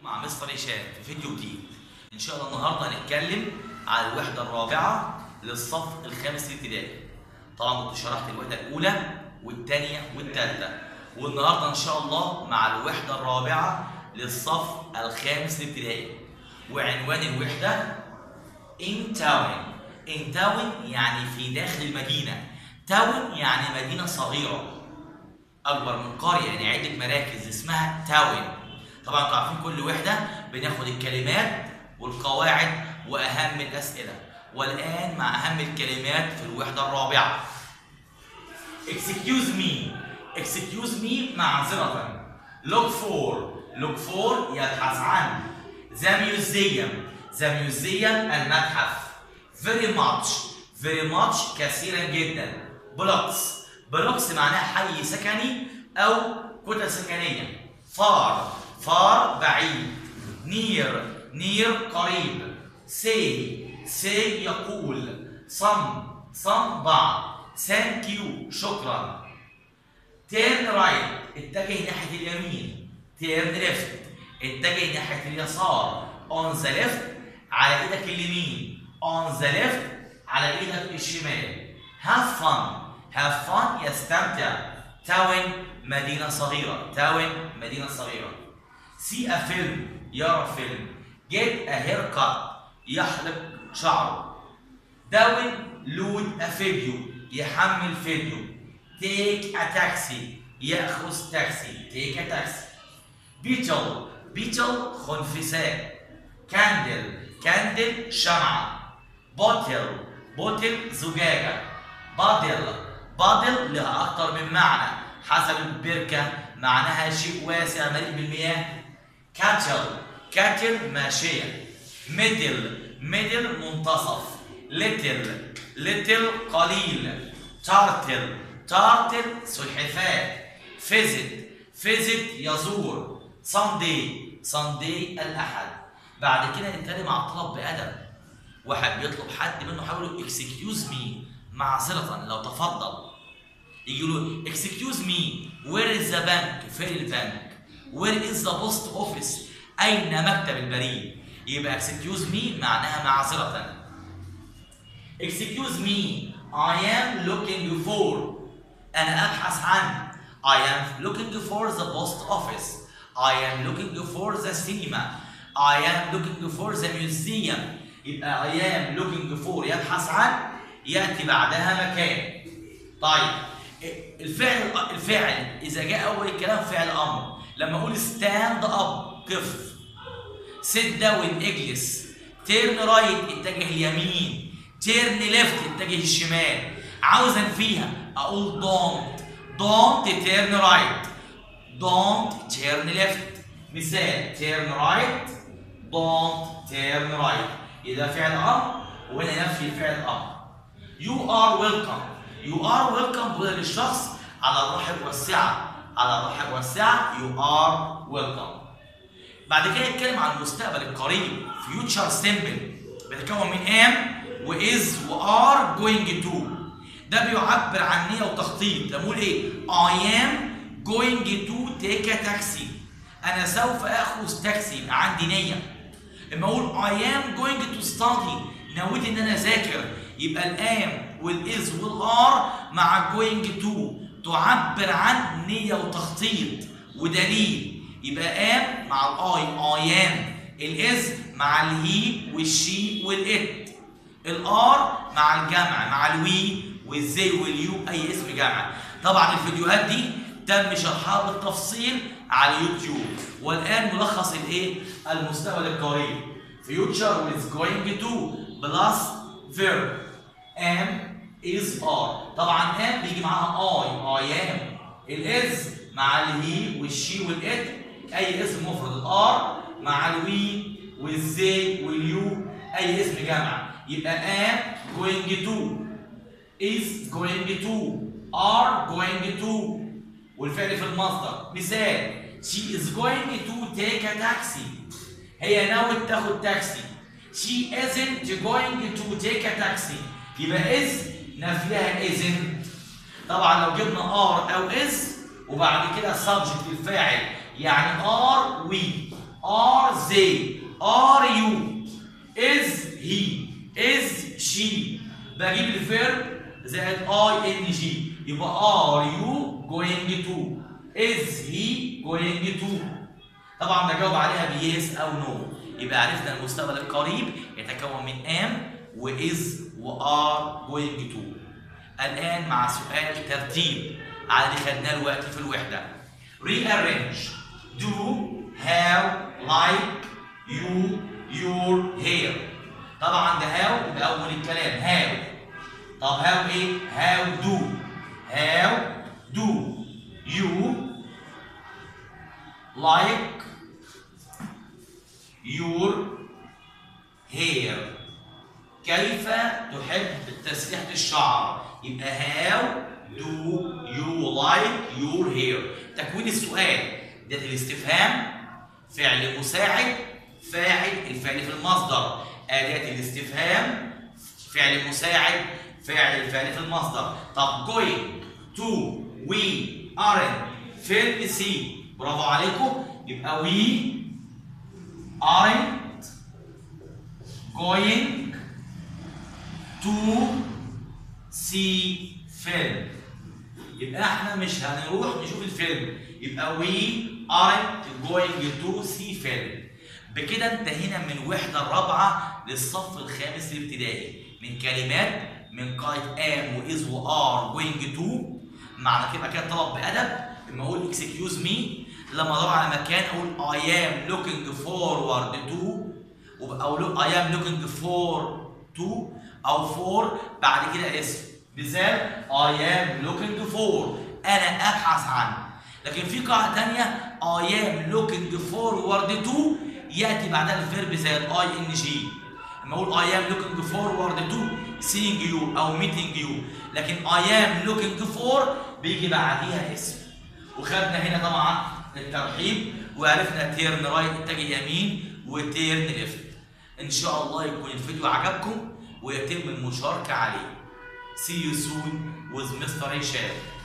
مع مستر هشام في فيديو جديد ان شاء الله النهارده هنتكلم على الوحده الرابعه للصف الخامس الابتدائي طبعا كنت شرحت الوحده الاولى والثانيه والثالثه والنهارده ان شاء الله مع الوحده الرابعه للصف الخامس الابتدائي وعنوان الوحده in town in town يعني في داخل المدينه تاون يعني مدينه صغيره اكبر من قريه يعني عده مراكز اسمها تاون طبعا انتوا عارفين كل وحده بناخد الكلمات والقواعد واهم الاسئله والان مع اهم الكلمات في الوحده الرابعه excuse me excuse me معذره look for look for يبحث عن the museum the museum المتحف very much very much كثيرا جدا blocks بلوكس معناها حي سكني او كتل سكنيه فار فار بعيد نير نير قريب سي سي يقول صم صم بعض ثانك يو شكرا تيرن رايت اتجه ناحيه اليمين تيرن ليفت اتجه ناحيه اليسار اون ذا ليفت على ايدك اليمين اون ذا ليفت على ايدك الشمال هاف فن هاف فن يستمتع تاون مدينة صغيرة تاون مدينة صغيرة سي ا فيلم يرى فيلم جيت ا هير كات يحلق شعره داون لود ا فيديو يحمل فيديو تيك ا تاكسي ياخذ تاكسي تيك ا تاكسي بيتل بيتل خنفساء كاندل كاندل شمعة بوتل بوتل زجاجة بادل بادل لها أكتر من معنى حسب البركة معناها شيء واسع مليء بالمياه كاتل كاتل ماشية ميدل ميدل منتصف ليتل ليتل قليل تارتل تارتل سلحفاة فيزت فيزت يزور ساندي ساندي الأحد بعد كده نتكلم مع الطلب بأدب واحد بيطلب حد منه حاول له اكسكيوز مي معذرة لو تفضل يجي له اكسكيوز مي وير از ذا بانك فين البنك وير از ذا بوست اوفيس اين مكتب البريد يبقى اكسكيوز مي معناها معذرة اكسكيوز مي I am looking for أنا أبحث عن I am looking for the post office I am looking for the cinema I am looking for the museum يبقى I am looking for يبحث عن ياتي بعدها مكان طيب الفعل الفعل اذا جاء اول الكلام فعل امر لما اقول ستاند اب قف سيت داون اجلس تيرن رايت اتجه اليمين تيرن ليفت اتجه الشمال عاوز انفيها اقول دونت دونت تيرن رايت دونت تيرن ليفت مثال تيرن رايت دونت تيرن رايت اذا فعل امر وهنا نفي فعل امر You are welcome. You are welcome بقول للشخص على الرحب والسعة. على الرحب والسعة you are welcome. بعد كده نتكلم عن المستقبل القريب future simple بيتكون من am و is و are going to. ده بيعبر عن نية وتخطيط. لما اقول ايه؟ I am going to take a taxi. أنا سوف آخذ تاكسي يبقى عندي نية. اما اقول I am going to study نويت ان انا اذاكر يبقى الام والاز والار مع جوينج تو تعبر عن نيه وتخطيط ودليل يبقى ام مع الاي اي ام الاز مع الهي والشي والات الار مع الجمع مع الوي والزي واليو اي اسم جمع طبعا الفيديوهات دي تم شرحها بالتفصيل على اليوتيوب والان ملخص الايه المستقبل القريب future with going to plus verb am is are طبعا am بيجي معاها I I am الاز مع الهي والشي والات اي اسم مفرد الار مع الوي والزي واليو اي اسم جمع يبقى am going to is going to are going to والفعل في المصدر مثال she is going to take a taxi هي ناوية تاخد تاكسي she isn't going to take a taxi يبقى is نفيها isn't طبعا لو جبنا are او is وبعد كده subject الفاعل يعني are we are they are you is he is she بجيب الفيرب زائد اي ان جي يبقى are you going to is he going to طبعا بجاوب عليها بيس او نو يبقى عرفنا المستقبل القريب يتكون من am وis وار going to الان مع سؤال ترتيب على اللي خدناه دلوقتي في الوحده rearrange do how like you your hair طبعا ده how يبقى اول الكلام how طب how ايه how do how do you like your hair كيف تحب تسريحة الشعر يبقى how do you like your hair تكوين السؤال ده الاستفهام فعل مساعد فاعل الفعل في المصدر أداة الاستفهام فعل مساعد فاعل الفعل في المصدر طب going to we aren't فيلم سي برافو عليكم يبقى we aren't going to see film يبقى احنا مش هنروح نشوف الفيلم يبقى we aren't going to see film بكده انتهينا من الوحدة الرابعة للصف الخامس الابتدائي من كلمات من قاعدة am و is و are going to معنى كده كده طلب بأدب لما أقول excuse me لما أدور على مكان أقول I am looking forward to أو I am looking for to أو for بعد كده اسم مثال I am looking for أنا أبحث عن لكن في قاعدة تانية I am looking forward to يأتي بعدها الفيرب زي ال ing لما أقول I am looking forward to seeing you أو meeting you لكن I am looking for بيجي بعديها اسم وخدنا هنا طبعا الترحيب وعرفنا تيرن رايت اتجه يمين وتيرن ليفت ان شاء الله يكون الفيديو عجبكم ويتم المشاركه عليه See you soon with Mr. Hisham.